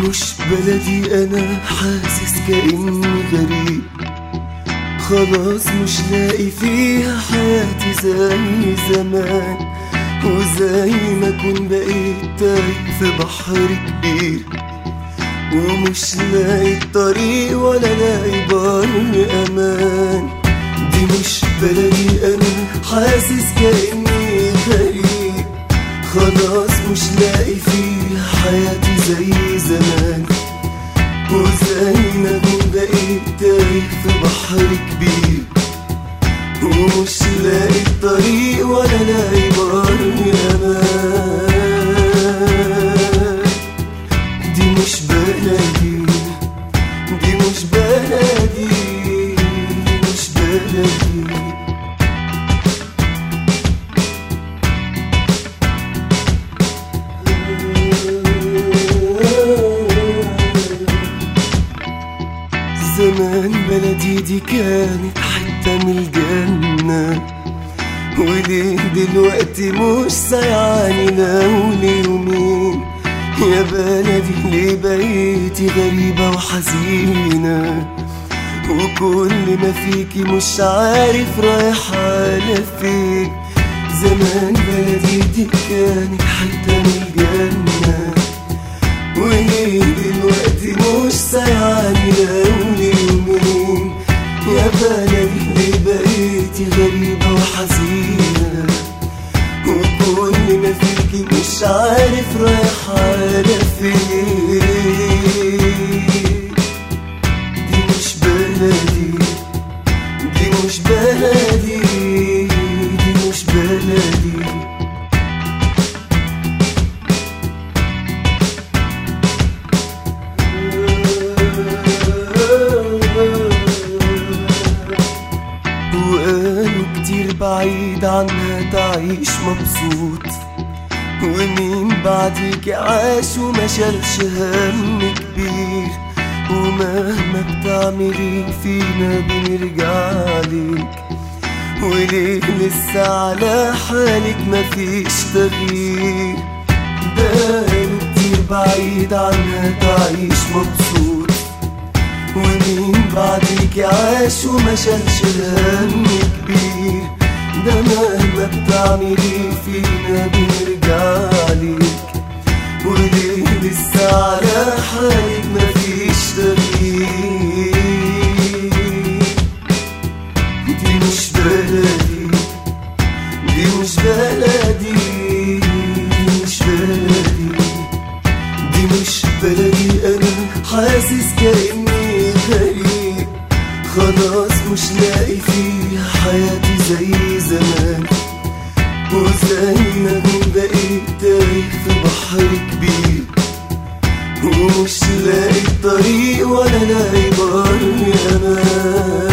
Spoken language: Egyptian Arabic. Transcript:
مش بلدي انا حاسس كاني غريب خلاص مش لاقي فيها حياتي زي زمان وزي ما كون بقيت تايه في بحر كبير ومش لاقي الطريق ولا لاقي بر امان دي مش بلدي انا حاسس كاني غريب خلاص مش لاقي فيها حياتي زي زمان وزي ما كون بقيت تايه في بحر كبير ومش لاقي الطريق ولا لاقي بر امان دي مش بلدي دي مش بلدي دي مش بلدي زمان بلدي دي كانت حتة من الجنة وليه دلوقتي مش سايعاني لو يومين يا بلدي ليه بقيتي غريبة وحزينة وكل ما فيكي مش عارف رايحة على فين زمان بلدي دي كانت حتة من الجنة وليه دلوقتي مش سايعاني لو يومين يا بلدي ليه بقيتي غريبة وحزينة وكل ما فيكي مش عارف رايح على فين دي مش بلدي دي مش بلدي دي مش بلدي وقالوا كتير بعيد عنها تعيش مبسوط ومين بعديك عاش وما شالش هم كبير ومهما بتعملي فينا بنرجع لك وليه لسه على حالك مفيش تغيير بقالوا كتير بعيد عنها تعيش مبسوط ومين بعديك عاش وما شالش هم كبير ده مهما بتعملي فينا بنرجع لك وليه لسه على حالك مفيش تغيير دي مش بلدي دي مش بلدي دي مش بلدي دي مش بلدي انا حاسس كاني غريب خلاص مش لاقي فيها حياتي زي زمان وزي ما كون بقيت تايه في بحر كبير ومش لاقي الطريق ولا لاقي بر امان